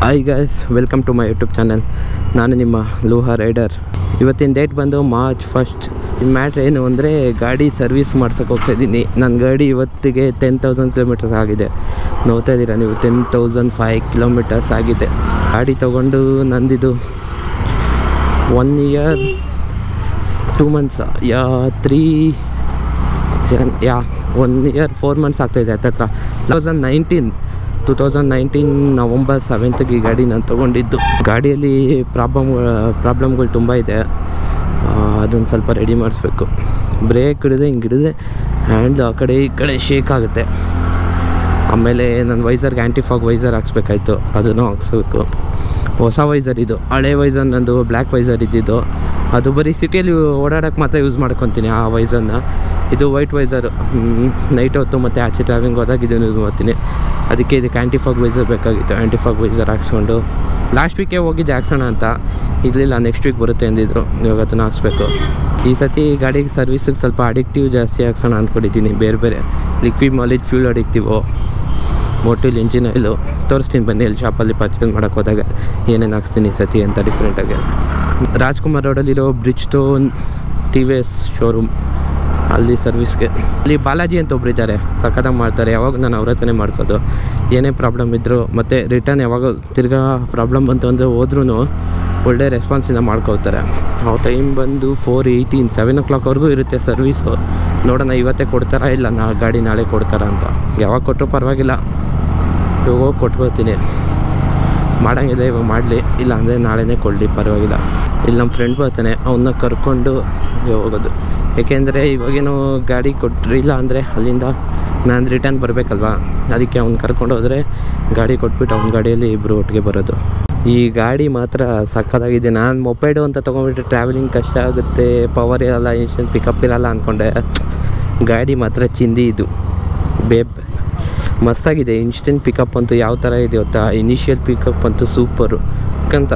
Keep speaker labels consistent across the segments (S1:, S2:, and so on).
S1: Hi guys welcome to my YouTube channel ನಾನು ನಿಮ್ಮ ಲೋಹ ರೈಡರ್ ಇವತ್ತಿನ ಡೇಟ್ ಬಂದು ಮಾರ್ಚ್ ಫಸ್ಟ್ ಮ್ಯಾಟ್ರ್ ಏನು ಅಂದರೆ ಗಾಡಿ ಸರ್ವಿಸ್ ಮಾಡ್ಸೋಕೆ ಹೋಗ್ತಾ ಇದ್ದೀನಿ ನನ್ನ ಗಾಡಿ ಇವತ್ತಿಗೆ ಟೆನ್ ತೌಸಂಡ್ ಕಿಲೋಮೀಟರ್ಸ್ ಆಗಿದೆ ನೋಡ್ತಾ ಇದ್ದೀರಾ ನೀವು ಟೆನ್ ತೌಸಂಡ್ ಫೈವ್ ಕಿಲೋಮೀಟರ್ಸ್ ಆಗಿದೆ ಗಾಡಿ ತೊಗೊಂಡು ನಂದಿದು ಒನ್ ಇಯರ್ ಟೂ ಮಂತ್ಸ್ ಯಾ ತ್ರೀ ಯಾ ಒನ್ ಇಯರ್ ಫೋರ್ ಮಂತ್ಸ್ ಆಗ್ತಾಯಿದೆ ಹತ್ತತ್ರ two thousand nineteen two thousand nineteen November ಸೆವೆಂತ್ಗೆ ಈ ಗಾಡಿ ನಾನು ತೊಗೊಂಡಿದ್ದು ಗಾಡಿಯಲ್ಲಿ ಪ್ರಾಬ್ಲಮ್ ಪ್ರಾಬ್ಲಮ್ಗಳು ತುಂಬ ಇದೆ ಅದನ್ನು ಸ್ವಲ್ಪ ರೆಡಿ ಮಾಡಿಸ್ಬೇಕು ಬ್ರೇಕ್ ಹಿಡಿದ್ರೆ ಹಿಂಗೆ ಹಿಡಿದ್ರೆ ಹ್ಯಾಂಡ್ ಆ ಕಡೆ ಈ ಕಡೆ ಶೇಕ್ ಆಗುತ್ತೆ ಆಮೇಲೆ ನನ್ನ ವೈಸರ್ಗೆ ಆ್ಯಂಟಿ ಫಾಗ್ ವೈಸರ್ ಹಾಕ್ಸ್ಬೇಕಾಯ್ತು ಅದನ್ನು ಹಾಕ್ಸ್ಬೇಕು ಹೊಸ ವೈಸರ್ ಇದು ಹಳೆ ವೈಸರ್ ನಂದು ಬ್ಲ್ಯಾಕ್ ವೈಸರ್ ಇದ್ದಿದ್ದು ಅದು ಬರೀ ಸಿಟಿಯಲ್ಲಿ ಓಡಾಡೋಕ್ಕೆ ಮಾತ್ರ ಯೂಸ್ ಮಾಡ್ಕೊತೀನಿ ಆ ವೈಸರ್ನ ಇದು ವೈಟ್ ವೈಸರ್ ನೈಟ್ ಹೊತ್ತು ಮತ್ತು ಆಚೆ ಟ್ರಾವೆಲಿಂಗ್ ಹೋದಾಗ ಇದನ್ನು ಯೂಸ್ ಮಾಡ್ತೀನಿ ಅದಕ್ಕೆ ಇದಕ್ಕೆ ಆ್ಯಂಟಿ ಫಾಗ್ ವೈಸರ್ ಬೇಕಾಗಿತ್ತು ಆ್ಯಂಟಿ ಫಾಗ್ ವೈಸರ್ ಹಾಕ್ಸ್ಕೊಂಡು ಲಾಸ್ಟ್ ವೀಕೇ ಹೋಗಿದ್ದೆ ಹಾಕ್ಸೋಣ ಅಂತ ಇರಲಿಲ್ಲ ನೆಕ್ಸ್ಟ್ ವೀಕ್ ಬರುತ್ತೆ ಅಂದಿದ್ರು ಇವಾಗ ಅದನ್ನು ಹಾಕ್ಸ್ಬೇಕು ಈ ಸತಿ ಗಾಡಿಗೆ ಸರ್ವಿಸಿಗೆ ಸ್ವಲ್ಪ ಅಡಿಕ್ಟಿವ್ ಜಾಸ್ತಿ ಹಾಕ್ಸೋಣ ಅಂದ್ಕೊಂಡಿದ್ದೀನಿ ಬೇರೆ ಬೇರೆ ಲಿಕ್ವಿಡ್ ಮಾಲಿಜ್ ಫ್ಯೂಲ್ ಅಡಿಕ್ಟಿವು ಮೋಟಿಲ್ ಇಂಜಿನ್ ಆಯಿಲು ತೋರಿಸ್ತೀನಿ ಬನ್ನಿ ಅಲ್ಲಿ ಶಾಪಲ್ಲಿ ಪರ್ಚೇಸ್ ಮಾಡೋಕ್ಕೆ ಹೋದಾಗ ಏನೇನು ಹಾಕ್ಸ್ತೀನಿ ಈ ಸತಿ ಅಂತ ಡಿಫ್ರೆಂಟಾಗಿ ರಾಜ್ಕುಮಾರ್ ರೋಡಲ್ಲಿರೋ Bridgestone T V S showroom ಅಲ್ಲಿ ಸರ್ವಿಸ್ಗೆ ಅಲ್ಲಿ ಬಾಲಾಜಿ ಅಂತ ಒಬ್ರು ಇದ್ದಾರೆ ಸಖತ್ತಾಗಿ ಮಾಡ್ತಾರೆ ಯಾವಾಗ ನಾನು ಅವ್ರ ಹತ್ರನೇ ಮಾಡಿಸೋದು ಏನೇ ಪ್ರಾಬ್ಲಮ್ ಇದ್ದರೂ ಮತ್ತು ರಿಟರ್ನ್ ಯಾವಾಗ ತಿರ್ಗಾ ಪ್ರಾಬ್ಲಮ್ ಬಂತು ಅಂದರೆ ಹೋದ್ರೂ ಒಳ್ಳೆ ರೆಸ್ಪಾನ್ಸಿಂದ ಮಾಡ್ಕೋತಾರೆ ಅವ್ರ ಟೈಮ್ ಬಂದು ಫೋರ್ ಏಯ್ಟೀನ್ ಸೆವೆನ್ ಓ ಕ್ಲಾಕ್ವರೆಗೂ ಇರುತ್ತೆ ಸರ್ವೀಸು ನೋಡೋಣ ಇವತ್ತೇ ಕೊಡ್ತಾರಾ ಇಲ್ಲ ನಾ ಗಾಡಿ ನಾಳೆ ಕೊಡ್ತಾರಾ ಅಂತ ಯಾವಾಗ ಕೊಟ್ಟರು ಪರವಾಗಿಲ್ಲ ಇವಾಗ ಹೋಗಿ ಕೊಟ್ಕೋತೀನಿ ಮಾಡಂಗಿದೆ ಇವಾಗ ಮಾಡಲಿ ಇಲ್ಲ ಅಂದರೆ ನಾಳೆನೇ ಕೊಡಲಿ ಪರವಾಗಿಲ್ಲ ಇಲ್ಲಿ ನಮ್ಮ ಫ್ರೆಂಡ್ ಬರ್ತಾನೆ ಅವನ್ನ ಕರ್ಕೊಂಡು ಹೋಗೋದು ಏಕೆಂದರೆ ಇವಾಗೇನು ಗಾಡಿ ಕೊಟ್ಟಿಲ್ಲ ಅಂದರೆ ಅಲ್ಲಿಂದ ನಾನು ರಿಟರ್ನ್ ಬರಬೇಕಲ್ವಾ ಅದಕ್ಕೆ ಅವ್ನು ಕರ್ಕೊಂಡು ಹೋದರೆ ಗಾಡಿ ಕೊಟ್ಬಿಟ್ಟು ಅವ್ನ ಗಾಡಿಯಲ್ಲಿ ಇಬ್ಬರು ಒಟ್ಟಿಗೆ ಬರೋದು ಈ ಗಾಡಿ ಮಾತ್ರ ಸಕ್ಕತ್ತಾಗಿದೆ ನಾನು ಮೊಪೈಡು ಅಂತ ತೊಗೊಂಡ್ಬಿಟ್ರೆ ಟ್ರಾವೆಲಿಂಗ್ ಕಷ್ಟ ಆಗುತ್ತೆ ಪವರ್ ಇರಲ್ಲ ಇನ್ಸ್ಟೆಂಟ್ ಪಿಕಪ್ ಇರಲ್ಲ ಅಂದ್ಕೊಂಡೆ ಗಾಡಿ ಮಾತ್ರ ಚಿಂದಿ ಇದು ಬೇಬ್ ಮಸ್ತಾಗಿದೆ ಇನ್ಸ್ಟೆಂಟ್ ಪಿಕಪ್ ಅಂತೂ ಯಾವ ಥರ ಇದೆ ಗೊತ್ತಾ ಇನಿಷಿಯಲ್ ಪಿಕಪ್ ಅಂತೂ ಸೂಪರು ಯಾಕಂತ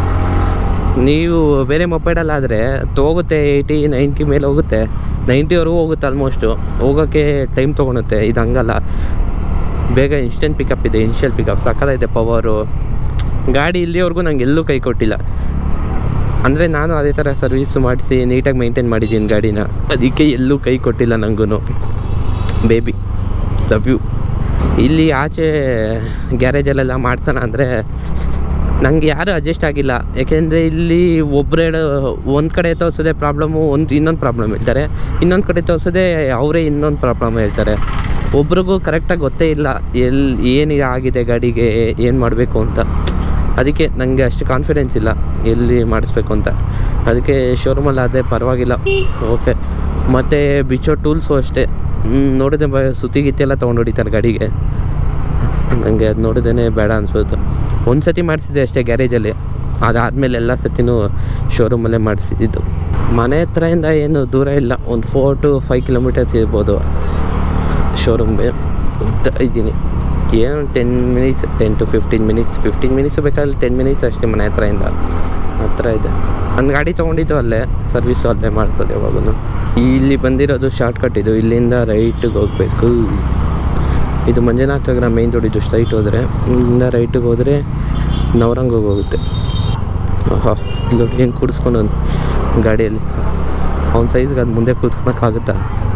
S1: ನೀವು ಬೇರೆ ಮೊಬೈಲಲ್ಲಾದರೆ ಹೋಗುತ್ತೆ ಏಯ್ಟಿ ನೈಂಟಿ ಮೇಲೆ ಹೋಗುತ್ತೆ ನೈಂಟಿವರೆಗೂ ಹೋಗುತ್ತೆ ಆಲ್ಮೋಸ್ಟು ಹೋಗೋಕ್ಕೆ ಟೈಮ್ ತೊಗೊಳುತ್ತೆ ಇದು ಹಂಗಲ್ಲ ಬೇಗ ಇನ್ಸ್ಟೆಂಟ್ ಪಿಕಪ್ ಇದೆ ಇನಿಷಿಯಲ್ ಪಿಕಪ್ ಸಕ್ಕತ್ತಾಗಿದೆ ಪವರು ಗಾಡಿ ಇಲ್ಲಿವರೆಗೂ ನಂಗೆ ಎಲ್ಲೂ ಕೈ ಕೊಟ್ಟಿಲ್ಲ ಅಂದರೆ ನಾನು ಅದೇ ಥರ ಸರ್ವೀಸ್ ಮಾಡಿಸಿ ನೀಟಾಗಿ ಮೈಂಟೈನ್ ಮಾಡಿದ್ದೀನಿ ಗಾಡಿನ ಅದಕ್ಕೆ ಎಲ್ಲೂ ಕೈ ಕೊಟ್ಟಿಲ್ಲ ನನಗೂ ಬೇಬಿ ಲವ್ ಯು ಇಲ್ಲಿ ಆಚೆ ಗ್ಯಾರೇಜಲ್ಲೆಲ್ಲ ಮಾಡ್ಸೋಣ ಅಂದರೆ ನನಗೆ ಯಾರೂ ಅಡ್ಜಸ್ಟ್ ಆಗಿಲ್ಲ ಯಾಕೆಂದರೆ ಇಲ್ಲಿ ಒಬ್ಬರೇ ಒಂದು ಕಡೆ ತೋರಿಸೋದೇ ಪ್ರಾಬ್ಲಮ್ಮು ಒಂದು ಇನ್ನೊಂದು ಪ್ರಾಬ್ಲಮ್ ಹೇಳ್ತಾರೆ ಇನ್ನೊಂದು ಕಡೆ ತೋರಿಸೋದೇ ಅವರೇ ಇನ್ನೊಂದು ಪ್ರಾಬ್ಲಮ್ ಹೇಳ್ತಾರೆ ಒಬ್ರಿಗೂ ಕರೆಕ್ಟಾಗಿ ಗೊತ್ತೇ ಇಲ್ಲ ಎಲ್ಲಿ ಏನು ಆಗಿದೆ ಗಾಡಿಗೆ ಏನು ಮಾಡಬೇಕು ಅಂತ ಅದಕ್ಕೆ ನನಗೆ ಅಷ್ಟು ಕಾನ್ಫಿಡೆನ್ಸ್ ಇಲ್ಲ ಎಲ್ಲಿ ಮಾಡಿಸ್ಬೇಕು ಅಂತ ಅದಕ್ಕೆ ಶೋರೂಮಲ್ಲಿ ಅದೇ ಪರವಾಗಿಲ್ಲ ಓಕೆ ಮತ್ತು ಬಿಚ್ಚೋ ಟೂಲ್ಸು ಅಷ್ಟೇ ನೋಡಿದ್ರೆ ಬ ಸುತ್ತಿ ಗಿತ್ತಿ ಎಲ್ಲ ತೊಗೊಂಡು ಹೊಡಿತಾರೆ ಗಾಡಿಗೆ ನನಗೆ ಅದು ನೋಡಿದೇ ಬೇಡ ಅನಿಸ್ಬೋದು ಒಂದು ಸತಿ ಮಾಡಿಸಿದ್ದೆ ಅಷ್ಟೇ ಗ್ಯಾರೇಜಲ್ಲಿ ಅದಾದಮೇಲೆ ಎಲ್ಲ ಸತಿನೂ ಶೋರೂಮಲ್ಲೇ ಮಾಡಿಸಿದ್ದು ಮನೆ ಹತ್ರದಿಂದ ಏನು ದೂರ ಇಲ್ಲ ಒಂದು ಫೋರ್ ಟು ಫೈವ್ ಕಿಲೋಮೀಟರ್ಸ್ ಇರ್ಬೋದು ಶೋರೂಮ್ಗೆ ಹೋಗ್ತಾ ಇದ್ದೀನಿ ಏನು ten minutes ten to fifteen minutes fifteen minutes ಬೇಕಾದ್ರೆ ಟೆನ್ ಮಿನಿಟ್ಸ್ ಅಷ್ಟೇ ಮನೆ ಹತ್ರದಿಂದ ಹತ್ರ ಇದೆ ನನ್ನ ಗಾಡಿ ತೊಗೊಂಡಿದ್ದು ಅಲ್ಲೇ ಸರ್ವಿಸು ಅಲ್ಲೇ ಮಾಡಿಸೋದು ಯಾವಾಗೂ ಇಲ್ಲಿ ಬಂದಿರೋದು ಶಾರ್ಟ್ಕಟ್ ಇದು ಇಲ್ಲಿಂದ ರೈಟಿಗೆ ಹೋಗಬೇಕು ಇದು ಮಂಜುನಾಥ ನಗರ ಮೇನ್ ರೋಡ್ ಇದು ಸ್ಟ್ರೈಟ್ ಹೋದರೆ ಇಲ್ಲಿಂದ ರೈಟಿಗೆ ಹೋದರೆ ನವರಂಗೋಗಿ ಹೋಗುತ್ತೆ ಹಾಂ ಇಲ್ಲಿ ಹೆಂಗೆ ಕೂಡಿಸ್ಕೊಂಡು ಗಾಡಿಯಲ್ಲಿ ಅವ್ನ ಸೈಜ್ಗೆ ಅದು ಮುಂದೆ ಕೂತ್ಕೊಳಕ್ಕಾಗುತ್ತಾ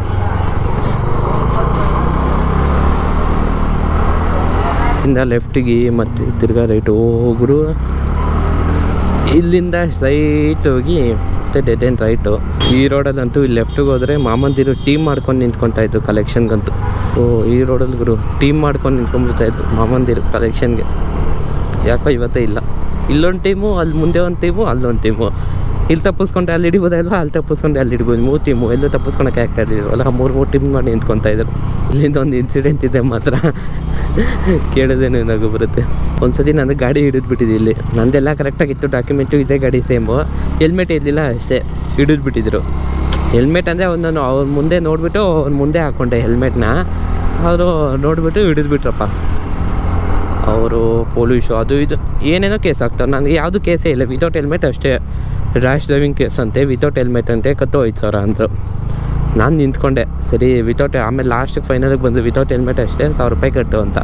S1: ಇಂದ ಲೆಫ್ಟಿಗೆ ಮತ್ತು ತಿರ್ಗಾ ರೈಟ್ ಹೋಗ್ರು ಇಲ್ಲಿಂದ ಸ್ಟ್ರೈಟ್ ಹೋಗಿ ಮತ್ತೆ ಡೆಡ್ ಆ್ಯಂಡ್ ರೈಟು ಈ ರೋಡಲ್ಲಂತೂ ಇಲ್ಲಿ ಲೆಫ್ಟಿಗೆ ಹೋದರೆ ಮಾಮಂದಿರು ಟೀಮ್ ಮಾಡ್ಕೊಂಡು ನಿಂತ್ಕೊತಾ ಇದ್ದು ಕಲೆಕ್ಷನ್ಗಂತೂ ಓ ಈ ರೋಡಲ್ಲಿ ಗುರು ಟೀಮ್ ಮಾಡ್ಕೊಂಡು ನಿಂತ್ಕೊಂಡ್ಬಿಡ್ತಾ ಇದ್ದು ಮಾಮಂದಿರು ಕಲೆಕ್ಷನ್ಗೆ ಯಾಕೋ ಇವತ್ತೇ ಇಲ್ಲ ಇಲ್ಲೊಂದು ಟೀಮು ಅಲ್ಲಿ ಮುಂದೆ ಒಂದು ಟೀಮು ಅಲ್ಲೊಂದು ಟೀಮು ಇಲ್ಲಿ ತಪ್ಪಿಸ್ಕೊಂಡ್ರೆ ಅಲ್ಲಿ ಹಿಡಿಬೋದಲ್ವಾ ಅಲ್ಲಿ ತಪ್ಪಿಸ್ಕೊಂಡ್ರೆ ಅಲ್ಲಿ ಹಿಡಿಬೋದು ಮೂರು ಟೀಮು ಎಲ್ಲೂ ತಪ್ಪಿಸ್ಕೊಳಕ್ಕೆ ಆಗ್ತಾ ಇರಲಿಲ್ಲ ಮೂರು ಮೂರು ಟೀಮ್ ಮಾಡಿ ನಿಂತ್ಕೊತಾ ಇದ್ರು ಇಲ್ಲಿಂದ ಒಂದು ಇನ್ಸಿಡೆಂಟ್ ಇದೆ ಮಾತ್ರ ಕೇಳೋದೇನು ನಗು ಬರುತ್ತೆ ಒಂದ್ಸತಿ ನನಗೆ ಗಾಡಿ ಹಿಡಿದ್ಬಿಟ್ಟಿದ್ದು ಇಲ್ಲಿ ನಂದೆಲ್ಲ ಕರೆಕ್ಟಾಗಿತ್ತು ಡಾಕ್ಯುಮೆಂಟು ಇದೇ ಗಾಡಿ ಸೇಮು ಹೆಲ್ಮೆಟ್ ಇರಲಿಲ್ಲ ಅಷ್ಟೇ ಹಿಡಿದ್ಬಿಟ್ಟಿದ್ರು ಹೆಲ್ಮೆಟ್ ಅಂದರೆ ಅವನನ್ನು ಅವ್ರ ಮುಂದೆ ನೋಡಿಬಿಟ್ಟು ಅವ್ರ ಮುಂದೆ ಹಾಕ್ಕೊಂಡೆ ಹೆಲ್ಮೆಟ್ನ ಅವರು ನೋಡಿಬಿಟ್ಟು ಹಿಡಿದ್ಬಿಟ್ರಪ್ಪ ಅವರು ಪೊಲೀಸು ಅದು ಇದು ಏನೇನೋ ಕೇಸ್ ಆಗ್ತಾರೆ ನನಗೆ ಯಾವುದು ಕೇಸೇ ಇಲ್ಲ ವಿತೌಟ್ ಹೆಲ್ಮೆಟ್ ಅಷ್ಟೇ ರ್ಯಾಶ್ ಡ್ರೈವಿಂಗ್ ಕೇಸ್ ಅಂತೆ ವಿತೌಟ್ ಹೆಲ್ಮೆಟ್ ಅಂತೆ ಕತ್ತು ಐದು ಸಾವಿರ ಅಂದರು ನಾನು ನಿಂತ್ಕೊಂಡೆ ಸರಿ ವಿತೌಟ್ ಆಮೇಲೆ ಲಾಸ್ಟಿಗೆ ಫೈನಲಿಗೆ ಬಂದು ವಿತೌಟ್ ಹೆಲ್ಮೆಟ್ ಅಷ್ಟೇ ಸಾವಿರ ರೂಪಾಯಿ ಕಟ್ಟು ಅಂತ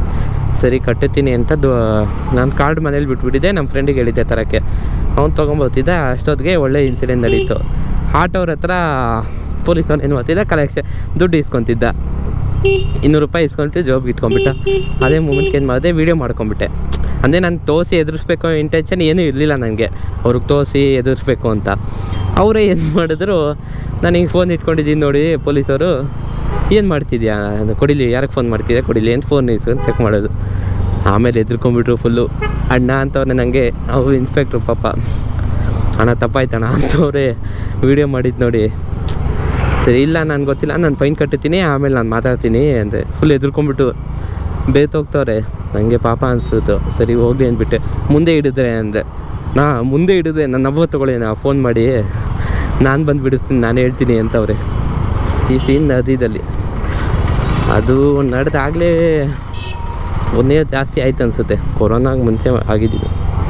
S1: ಸರಿ ಕಟ್ಟುತ್ತೀನಿ ಅಂತ ದೊ ನಾನು ಕಾರ್ಡ್ ಮನೇಲಿ ಬಿಟ್ಬಿಟ್ಟಿದ್ದೆ ನಮ್ಮ ಫ್ರೆಂಡಿಗೆ ಹೇಳಿದ್ದೆ ತರೋಕ್ಕೆ ಅವ್ನು ತೊಗೊಂಬರ್ತಿದ್ದ ಅಷ್ಟೊತ್ತಿಗೆ ಒಳ್ಳೆ ಇನ್ಸಿಡೆಂಟ್ ನಡೀತು ಆಟೋವ್ರ ಹತ್ರ ಪೊಲೀಸವ್ನು ಏನು ಮಾಡ್ತಿದ್ದ ಕಲೆಕ್ಷನ್ ದುಡ್ಡು ಇಸ್ಕೊತಿದ್ದ ಇನ್ನೂರು ರೂಪಾಯಿ ಇಸ್ಕೊಂತು ಜಾಬ್ಗೆ ಇಟ್ಕೊಂಬಿಟ್ಟ ಅದೇ ಮೂಮೆಂಟ್ಗೆ ಏನು ಮಾಡಿದೆ ವೀಡಿಯೋ ಮಾಡ್ಕೊಂಬಿಟ್ಟೆ ಅಂದರೆ ನಾನು ತೋರಿಸಿ ಎದುರಿಸ್ಬೇಕು ಇಂಟೆನ್ಷನ್ ಏನೂ ಇರಲಿಲ್ಲ ನನಗೆ ಅವ್ರಿಗೆ ತೋರಿಸಿ ಎದುರಿಸ್ಬೇಕು ಅಂತ ಅವರೇ ಏನು ಮಾಡಿದ್ರು ನಾನು ಹಿಂಗೆ ಫೋನ್ ಇಟ್ಕೊಂಡಿದ್ದೀನಿ ನೋಡಿ ಪೊಲೀಸವರು ಏನು ಮಾಡ್ತಿದ್ಯಾ ಅದು ಕೊಡಿಲಿ ಯಾರಿಗೆ ಫೋನ್ ಮಾಡ್ತಿದ್ಯಾ ಕೊಡಿಲಿ ಅಂತ ಫೋನ್ ಇಸ್ಕೊಂಡು ಚೆಕ್ ಮಾಡೋದು ಆಮೇಲೆ ಎದ್ರುಕೊಂಡ್ಬಿಟ್ರು ಫುಲ್ಲು ಅಣ್ಣ ಅಂತವ್ರೆ ನನಗೆ ಅವ್ರು ಇನ್ಸ್ಪೆಕ್ಟ್ರು ಪಾಪ ಅಣ್ಣ ತಪ್ಪಾಯ್ತಣ್ಣ ಅಂತವ್ರೆ ವೀಡಿಯೋ ಮಾಡಿದ್ದು ನೋಡಿ ಸರಿ ಇಲ್ಲ ನನಗೆ ಗೊತ್ತಿಲ್ಲ ನಾನು ಫೈನ್ ಕಟ್ಟುತ್ತೀನಿ ಆಮೇಲೆ ನಾನು ಮಾತಾಡ್ತೀನಿ ಅಂದೆ ಫುಲ್ ಎದುರ್ಕೊಂಡ್ಬಿಟ್ಟು ಬೇತೋಗ್ತವ್ರೆ ನನಗೆ ಪಾಪ ಅನಿಸ್ಬಿಡ್ತು ಸರಿ ಹೋಗಲಿ ಅಂದ್ಬಿಟ್ಟೆ ಮುಂದೆ ಹಿಡಿದ್ರೆ ಅಂದೆ ನಾ ಮುಂದೆ ಹಿಡಿದ್ರೆ ನನ್ನ ನಂಬರ್ ತೊಗೊಳ್ಳಿ ನಾ ಫೋನ್ ಮಾಡಿ ನಾನು ಬಂದು ಬಿಡಿಸ್ತೀನಿ ನಾನು ಹೇಳ್ತೀನಿ ಅಂತವ್ರೆ ಈ ಸೀನ್ ನದಿದಲ್ಲಿ ಅದು ನಡೆದಾಗಲೇ ಒಂದೇ ಜಾಸ್ತಿ ಆಯ್ತು ಅನಿಸುತ್ತೆ ಕೊರೋನಾಗೆ ಮುಂಚೆ ಆಗಿದ್ದೀನಿ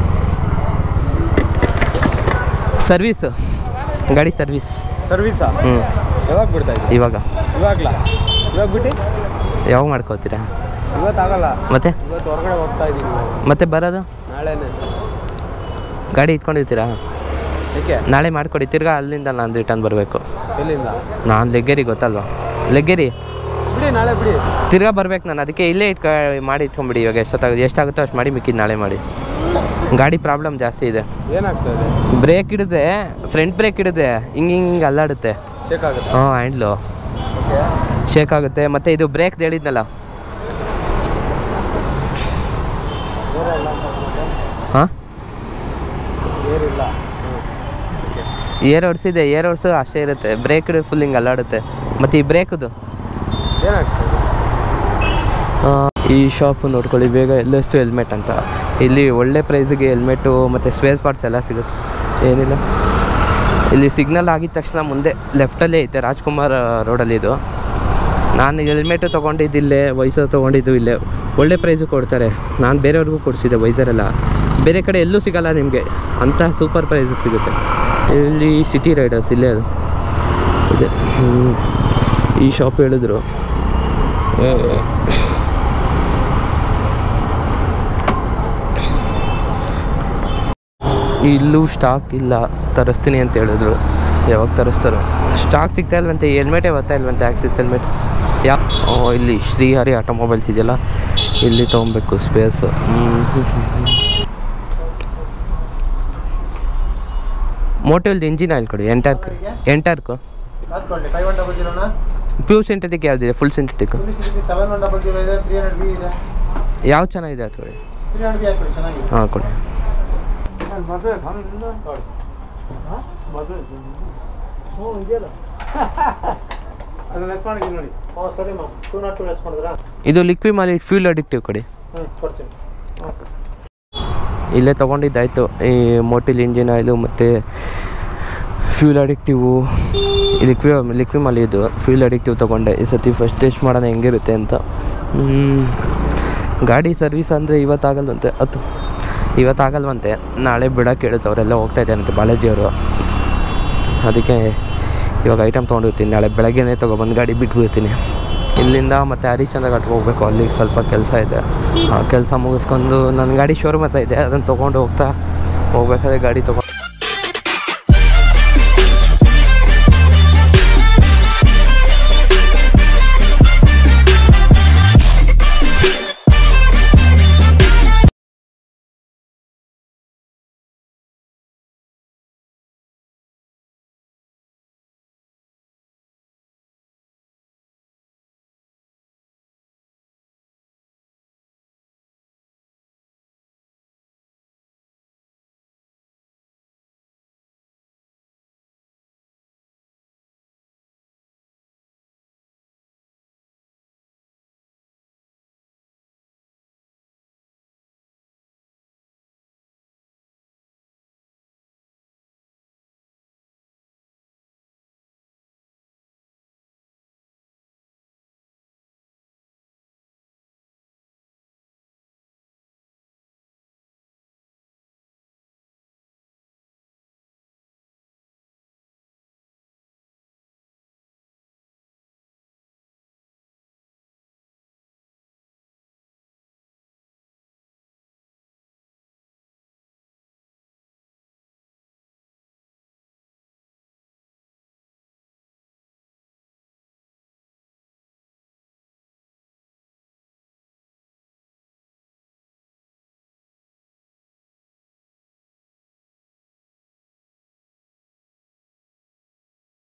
S1: ಸರ್ವೀಸು ಗಾಡಿ ಸರ್ವೀಸ್
S2: ಸರ್ವಿಸಾ
S1: ಹ್ಞೂ
S2: ಯಾವಾಗ ಬಿಡ್ತಾ ಇದ್ದೀವಿ
S1: ಇವಾಗ
S2: ಇವಾಗ್ಲ ಇವಾಗ ಬಿಟ್ಟು
S1: ಯಾವಾಗ ಮಾಡ್ಕೋತೀರಾ
S2: ಇವತ್ತಾಗಲ್ಲ
S1: ಮತ್ತೆ
S2: ಇವತ್ತು ಹೊರಗಡೆ ಹೋಗ್ತಾ ಇದ್ದೀವಿ ನಾವು
S1: ಮತ್ತೆ ಬರೋದು
S2: ನಾಳೆನೆ
S1: ಗಾಡಿ ಇಟ್ಕೊಂಡಿರ್ತೀರಾ
S2: ಏಕೆ
S1: ನಾಳೆ ಮಾಡಿಕೊಡಿ ತಿರ್ಗಾ ಅಲ್ಲಿಂದ ನಾನು ರಿಟರ್ನ್ ಬರಬೇಕು
S2: ಎಲ್ಲಿಂದ
S1: ನಾನು ಲೆಗ್ಗೇರಿ ಗೊತ್ತಲ್ವಾ ಲೆಗ್ಗೇರಿ
S2: ಬಿಡಿ ನಾಳೆ ಬಿಡಿ
S1: ತಿರ್ಗಾ ಬರ್ಬೇಕು ನಾನು ಅದಕ್ಕೆ ಇಲ್ಲೇ ಇಟ್ಕ ಮಾಡಿ ಇಟ್ಕೊಂಬಿಡಿ ಇವಾಗ ಎಷ್ಟೊತ್ತಾಗುತ್ತೆ ಎಷ್ಟಾಗುತ್ತೋ ಅಷ್ಟು ಮಾಡಿ ಮಿಕ್ಕಿದ್ದು ನಾಳೆ ಮಾಡಿ ಗಾಡಿ ಪ್ರಾಬ್ಲಮ್ ಜಾಸ್ತಿ ಇದೆ
S2: ಏನಾಗ್ತಾ ಇದೆ
S1: ಬ್ರೇಕ್ ಹಿಡಿದ್ರೆ ಫ್ರಂಟ್ ಬ್ರೇಕ್ ಹಿಡಿದ್ರೆ ಹಿಂಗೆ ಹಿಂಗೆ ಹಿಂಗೆ ಅಲ್ಲಾಡುತ್ತೆ
S2: ಶೇಕ್ ಆಗುತ್ತೆ
S1: ಹಾಂ ಹ್ಯಾಂಡ್ಲು
S2: ಓಕೆ
S1: ಶೇಕ್ ಆಗುತ್ತೆ ಮತ್ತು ಇದು ಬ್ರೇಕ್ ಹೇಳಿದ್ನಲ್ಲ ಹಾಂ
S2: ಏರಿಲ್ಲ
S1: ಏರ್ ಹೊಡ್ಸಿದೆ ಏರ್ ಹೊಡ್ಸು ಅಷ್ಟೇ ಇರುತ್ತೆ ಬ್ರೇಕ್ ಹಿಡಿದು ಫುಲ್ ಹಿಂಗೆ ಅಲ್ಲಾಡುತ್ತೆ ಮತ್ತು ಈ ಬ್ರೇಕದು
S2: ಏನಾಗ್ತಾ ಇದೆ
S1: ಈ ಶಾಪ್ ನೋಡ್ಕೊಳ್ಳಿ ಬೇಗ ಎಲ್ಲಷ್ಟು ಹೆಲ್ಮೆಟ್ ಅಂತ ಇಲ್ಲಿ ಒಳ್ಳೆ ಪ್ರೈಸಿಗೆ ಹೆಲ್ಮೆಟ್ಟು ಮತ್ತು ಸ್ಪೇರ್ ಪಾರ್ಟ್ಸ್ ಎಲ್ಲ ಸಿಗುತ್ತೆ ಏನಿಲ್ಲ ಇಲ್ಲಿ ಸಿಗ್ನಲ್ ಆಗಿದ ತಕ್ಷಣ ಮುಂದೆ ಲೆಫ್ಟಲ್ಲೇ ಐತೆ ರಾಜ್ಕುಮಾರ್ ರೋಡಲ್ಲಿ ಇದು ನಾನು ಹೆಲ್ಮೆಟು ತೊಗೊಂಡಿದ್ದು ಇಲ್ಲೇ ವೈಸರ್ ತೊಗೊಂಡಿದ್ದು ಇಲ್ಲೇ ಒಳ್ಳೆ ಪ್ರೈಸು ಕೊಡ್ತಾರೆ ನಾನು ಬೇರೆಯವ್ರಿಗೂ ಕೊಡಿಸಿದ್ದೆ ವೈಸರೆಲ್ಲ ಬೇರೆ ಕಡೆ ಎಲ್ಲೂ ಸಿಗಲ್ಲ ನಿಮಗೆ ಅಂಥ ಸೂಪರ್ ಪ್ರೈಸಿಗೆ ಸಿಗುತ್ತೆ ಇಲ್ಲಿ ಸಿಟಿ ರೈಡರ್ಸ್ ಇಲ್ಲೇ ಅದು ಇದೆ ಹ್ಮ್. ಈ ಶಾಪ್ ಹೇಳಿದ್ರು ಇಲ್ಲೂ ಸ್ಟಾಕ್ ಇಲ್ಲ ತರಿಸ್ತೀನಿ ಅಂತ ಹೇಳಿದ್ರು ಯಾವಾಗ ತರಿಸ್ತಾರೋ ಸ್ಟಾಕ್ ಸಿಗ್ತಾ ಇಲ್ವಂತೆ ಹೆಲ್ಮೆಟೇ ಬರ್ತಾ ಇಲ್ವಂತೆ ಆಕ್ಸಿಸ್ ಹೆಲ್ಮೆಟ್ ಯಾ ಓ ಇಲ್ಲಿ ಶ್ರೀಹರಿ ಆಟೋಮೊಬೈಲ್ಸ್ ಇದೆಯಲ್ಲ ಇಲ್ಲಿ ತೊಗೊಬೇಕು ಸ್ಪೇಸು ಮೋಟೋಲ್ದು ಇಂಜಿನ್ ಆಯಿಲ್ ಕೊಡಿ ಎಂಟಾರ್ಕ್ ಎಂಟಾರ್ಕು
S2: ಹಾಕ್ಕೊಳ್ಳಿ ಫೈವ್ ಒನ್ ಡಬಲ್ ಜೀರೋನ
S1: ಪ್ಯೂರ್ ಸಿಂಥೆಟಿಕ್ ಯಾವುದಿದೆ full synthetic
S2: seven one double zero ಇದೆ ತ್ರೀ ಹಂಡ್ರೆಡ್ ಬಿ ಇದೆ
S1: ಯಾವ ಚೆನ್ನಾಗಿದೆ ಅದು ಕೊಡಿ
S2: ತ್ರೀ ಹಂಡ್ರೆಡ್ ಬಿ ಹಾಕೊಳ್ಳಿ ಚೆನ್ನಾಗಿದೆ
S1: ಹಾಂ ಕೊಡಿ
S2: ನೋಡಿ ಹ್ಞೂ ಇದೆಯಲ್ಲ ಅದನ್ನ ಲೆಸ್ ಮಾಡಿದ್ದೀನಿ ನೋಡಿ ಹ್ಞೂ ಸರಿ ಮ್ಯಾಮ್ ಟೂ ನಾಟ್ ಟು ಲೆಸ್ ಮಾಡಿದ್ರಾ
S1: ಇದು ಲಿಕ್ವಿ ಮಾಲಿ ಫ್ಯೂಲ್ ಅಡಿಕ್ಟಿವ್ ಕೊಡಿ
S2: ಹ್ಞೂ ಕೊಡ್ತೀನಿ
S1: ಇಲ್ಲೇ ತೊಗೊಂಡಿದ್ದಾಯಿತು ಈ ಮೋಟಿಲ್ ಇಂಜಿನ್ ಆಯಿಲು ಮತ್ತು ಫ್ಯೂಲ್ ಅಡಿಕ್ಟಿವು ಲಿಕ್ವಿ ಲಿಕ್ವಿ ಮಾಲಿ ಇದು ಫ್ಯೂಲ್ ಅಡಿಕ್ಟಿವ್ ತೊಗೊಂಡೆ ಈ ಸತಿ ಫಸ್ಟ್ ಟೆಸ್ಟ್ ಮಾಡೋಣ ಹೆಂಗಿರುತ್ತೆ ಅಂತ ಹ್ಮ್. ಗಾಡಿ ಸರ್ವಿಸ್ ಅಂದರೆ ಇವತ್ತಾಗಲ್ವಂತೆ ಅದು ಇವತ್ತಾಗಲ್ವಂತೆ ನಾಳೆ ಬಿಡೋಕೆ ಹೇಳಿದ್ರು ಅವರೆಲ್ಲ ಹೋಗ್ತಾ ಇದ್ದಾರಂತೆ ಬಾಲಾಜಿಯವರು ಅದಕ್ಕೆ ಇವಾಗ ಐಟಮ್ ತೊಗೊಂಡಿರ್ತೀನಿ ನಾಳೆ ಬೆಳಗ್ಗೆನೇ ತೊಗೊಬಂದು ಗಾಡಿ ಬಿಟ್ಬಿಡ್ತೀನಿ ಇಲ್ಲಿಂದ ಮತ್ತು ಹರಿಶ್ಚಂದ್ರ ಘಾಟ್ಗೆ ಹೋಗ್ಬೇಕು ಅಲ್ಲಿಗೆ ಸ್ವಲ್ಪ ಕೆಲಸ ಇದೆ ಆ ಕೆಲಸ ಮುಗಿಸ್ಕೊಂಡು ನನ್ನ ಗಾಡಿ ಶೋರೂಮ್ ಹತ್ರ ಇದೆ ಅದನ್ನು ತೊಗೊಂಡು ಹೋಗ್ತಾ ಹೋಗ್ಬೇಕಾದ್ರೆ ಗಾಡಿ ತೊಗೊಂಡು